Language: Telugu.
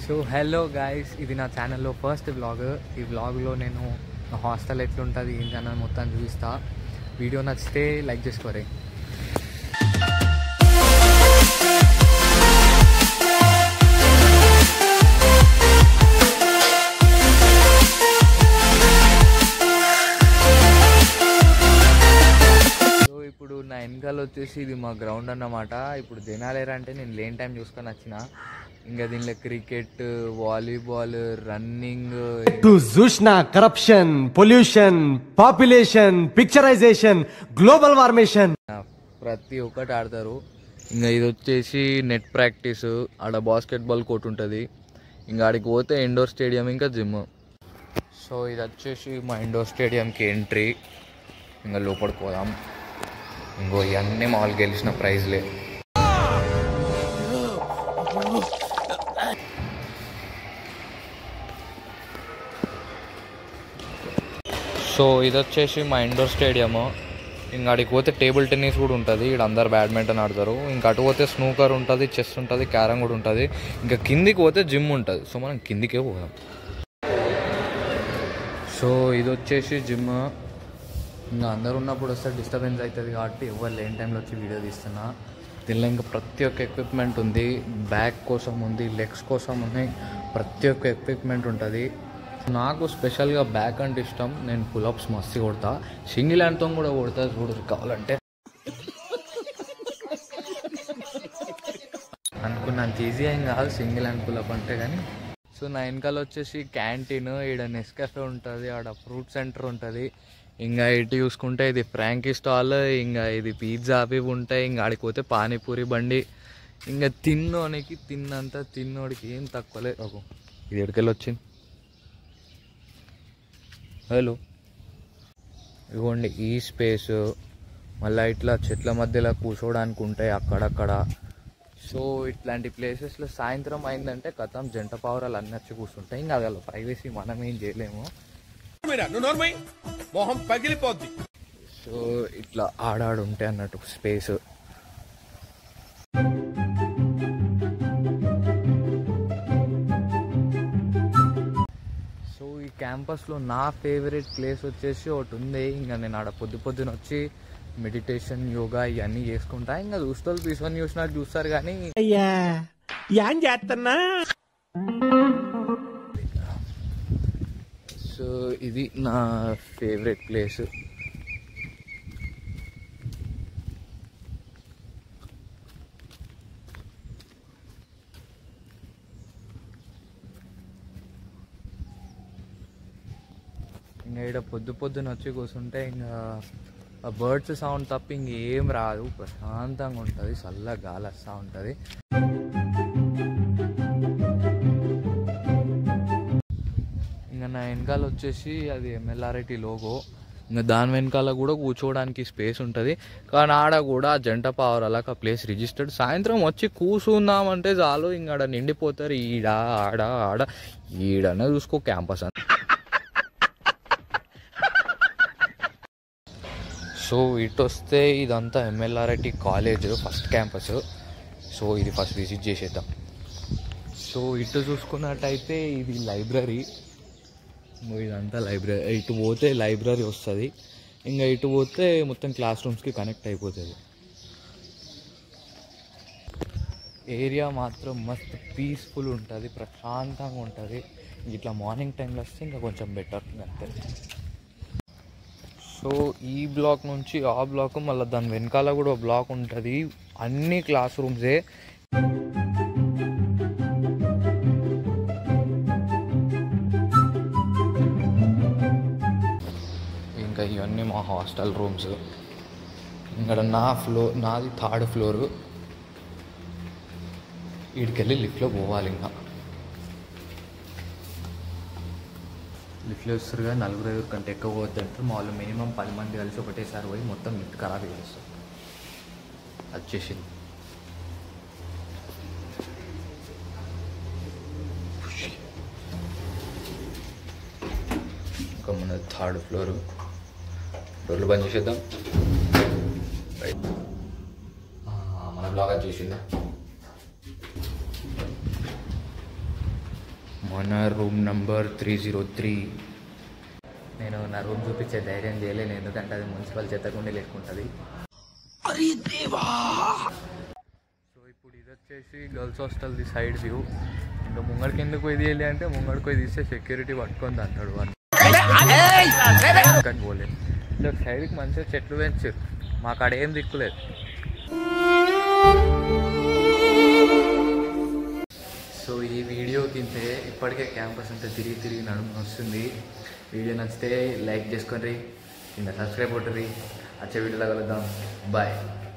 సో హలో గాయస్ ఇది నా ఛానల్లో ఫస్ట్ వ్లాగ్ ఈ వ్లాగ్లో నేను నా హాస్టల్ ఎట్లుంటుంది ఏంటి అన్నది మొత్తం చూపిస్తా వీడియో నచ్చితే లైక్ చేసుకోరే సో ఇప్పుడు నా వెనకాల వచ్చేసి ఇది మా గ్రౌండ్ అన్నమాట ఇప్పుడు దినాలేరా అంటే నేను లేని టైం చూసుకొని వచ్చిన ఇంకా దీనిలో క్రికెట్ వాలీబాల్ రన్నింగ్ టు జూష్నా corruption pollution population picturization global warming ప్రతి ఒక్కటి ఆడతారు ఇంకా ఇది వచ్చేసి నెట్ ప్రాక్టీస్ ఆడ బాస్కెట్బాల్ కోర్ట్ ఉంటుంది ఇంకా ఆడికి పోతే ఇండోర్ స్టేడియం ఇంకా జిమ్ సో ఇది వచ్చేసి మా ఇండోర్ స్టేడియంకి ఎంట్రీ ఇంకా లోపలికి పోదాం ఇంకో ఇవన్నీ మాల్ గెలిచిన ప్రైజ్లే సో ఇది వచ్చేసి మా ఇండోర్ స్టేడియము ఇంకా అడికి పోతే టేబుల్ టెన్నిస్ కూడా ఉంటుంది ఇక్కడ అందరు బ్యాడ్మింటన్ ఆడతారు ఇంకా అటు పోతే స్నూకర్ ఉంటుంది చెస్ ఉంటుంది క్యారమ్ కూడా ఉంటుంది ఇంకా కిందికి పోతే జిమ్ ఉంటుంది సో మనం కిందికే పోదాం సో ఇది వచ్చేసి జిమ్ ఇంకా అందరు ఉన్నప్పుడు వస్తే డిస్టర్బెన్స్ అవుతుంది కాబట్టి ఎవరు లేని టైంలో వచ్చి వీడియో తీస్తున్నా దీనిలో ఇంకా ప్రతి ఒక్క ఎక్విప్మెంట్ ఉంది బ్యాక్ కోసం ఉంది లెగ్స్ కోసం ఉన్నాయి ప్రతి ఒక్క ఎక్విప్మెంట్ ఉంటుంది నాకు స్పెషల్గా బ్యాక్ అంటే ఇష్టం నేను పులప్స్ మస్తు కొడతా సింగిల్ హ్యాండ్తో కూడా కొడతా చూడు కావాలంటే అనుకున్నంత ఈజీ ఏం కాదు సింగిల్ హ్యాండ్ పులప్ అంటే కానీ సో నా వెనకాల వచ్చేసి క్యాంటీన్ ఈడ నెస్కాఫే ఉంటుంది ఆడ ఫ్రూట్ సెంటర్ ఉంటుంది ఇంకా ఇటు చూసుకుంటే ఇది ఫ్రాంకీ స్టాల్ ఇంకా ఇది పిజ్జా అవి ఇవి ఉంటాయి ఇంకా ఆడికి పోతే పానీపూరి బండి ఇంకా తిన్నోనికి తిన్నంత తిన్నోడికి ఏం తక్కువలేదు ఒక ఇది ఎక్కడికెళ్ళి వచ్చింది హలో ఇదిగోండి ఈ స్పేస్ మళ్ళీ ఇట్లా చెట్ల మధ్యలో కూర్చోడానికి ఉంటాయి అక్కడక్కడ సో ఇట్లాంటి ప్లేసెస్లో సాయంత్రం అయిందంటే కథం జంట పావురాలు అన్నీ వచ్చి కూర్చుంటాయి ఇంకా అలా ప్రైవసీ మనం ఏం చేయలేము మీరా నువ్వు నోర్మై మొహం పగిలిపోద్ది సో ఇట్లా ఆడాడు ఉంటాయి అన్నట్టు స్పేస్ సో ఈ క్యాంపస్లో నా ఫేవరెట్ ప్లేస్ వచ్చేసి ఒకటి ఉంది ఇంకా నేను ఆడ పొద్దు పొద్దున వచ్చి మెడిటేషన్ యోగా ఇవన్నీ చేసుకుంటా ఇంకా చూస్తారు తీసుకొని చూసినట్టు చూస్తారు కానీ అయ్యా ఏం చేస్తున్నా సో ఇది నా ఫేవరెట్ ప్లేస్ ఇంకా ఇక్కడ పొద్దు పొద్దున వచ్చి కూర్చుంటే ఇంకా ఆ బర్డ్స్ సౌండ్ తప్ప ఇంకేం రాదు ప్రశాంతంగా ఉంటుంది చల్ల గాలి వస్తూ ఉంటుంది ఇంకా నా వెనకాల వచ్చేసి అది ఎంఎల్ఆర్ఐటి లోగో ఇంకా దాని వెనకాల కూడా కూర్చోవడానికి స్పేస్ ఉంటుంది కానీ ఆడ కూడా జంట పావరాలకు ఆ ప్లేస్ రిజిస్టర్డ్ సాయంత్రం వచ్చి కూర్చుందామంటే చాలు ఇంకా ఆడ నిండిపోతారు ఈడ ఆడ ఆడ ఈడనే చూసుకో క్యాంపస్ అని సో ఇటు వస్తే ఇదంతా MLRIT college first campus so ఇది ఫస్ట్ విజిట్ చేసేద్దాం సో ఇటు చూసుకున్నట్టయితే ఇది లైబ్రరీ ఇంకో ఇదంతా లైబ్రరీ ఇటు పోతే లైబ్రరీ వస్తుంది ఇంకా ఇటు పోతే మొత్తం క్లాస్ రూమ్స్కి కనెక్ట్ అయిపోతుంది ఏరియా మాత్రం మస్తు పీస్ఫుల్ ఉంటుంది ప్రశాంతంగా ఉంటుంది ఇట్లా మార్నింగ్ టైంలో వస్తే ఇంకా కొంచెం బెటర్ అంతే సో ఈ బ్లాక్ నుంచి ఆ బ్లాక్ మళ్ళీ దాని వెనకాల కూడా బ్లాక్ ఉంటుంది అన్ని క్లాస్ రూమ్సే ఇంకా ఇవన్నీ మా హాస్టల్ రూమ్స్ ఇక్కడ నా ఫ్లోర్ నాది థర్డ్ ఫ్లోరు వీడికెళ్ళి లిఫ్ట్లో పోవాలి ఇంకా లిఫ్ట్లో వస్తారుగా నలుగురు ఐదుగురు కంటే ఎక్కువ పోద్దంటారు మా వాళ్ళు మినిమం పది మంది కలిసి ఒకటేసారి పోయి మొత్తం లిఫ్ట్ ఖరాబ్ చేస్తారు వచ్చేసింది ఇంకా మన థర్డ్ ఫ్లోర్ డోర్లు బంద్ చేసేద్దాం రైట్ మన బ్లాగ్ వచ్చేసిందా మన room number three zero three నేను నా రూమ్ చూపించే ధైర్యం చేయలేను ఎందుకంటే అది మున్సిపల్ చెత్తకుండి లెక్కుంటుంది సో ఇప్పుడు ఇది వచ్చేసి గర్ల్స్ హాస్టల్ది సైడ్ వ్యూ ఇంకా ముంగడికి ఎందుకు పోయి తీయాలి అంటే ముంగడికి పోయి తీస్తే సెక్యూరిటీ పట్టుకుంది అంటాడు వాడు కానీ పోలేదు ఇలా సైడ్కి మంచిగా చెట్లు పెంచారు మా కాడ ఏం దిక్కులేదు సో ఈ వీడియో కింద ఇప్పటికే క్యాంపస్ అంతా తిరిగి తిరిగి నడుము వస్తుంది వీడియో నచ్చితే లైక్ చేసుకొని కింద సబ్స్క్రైబ్ కొట్టుర్రి వచ్చే వీడియోలో కలుద్దాం బాయ్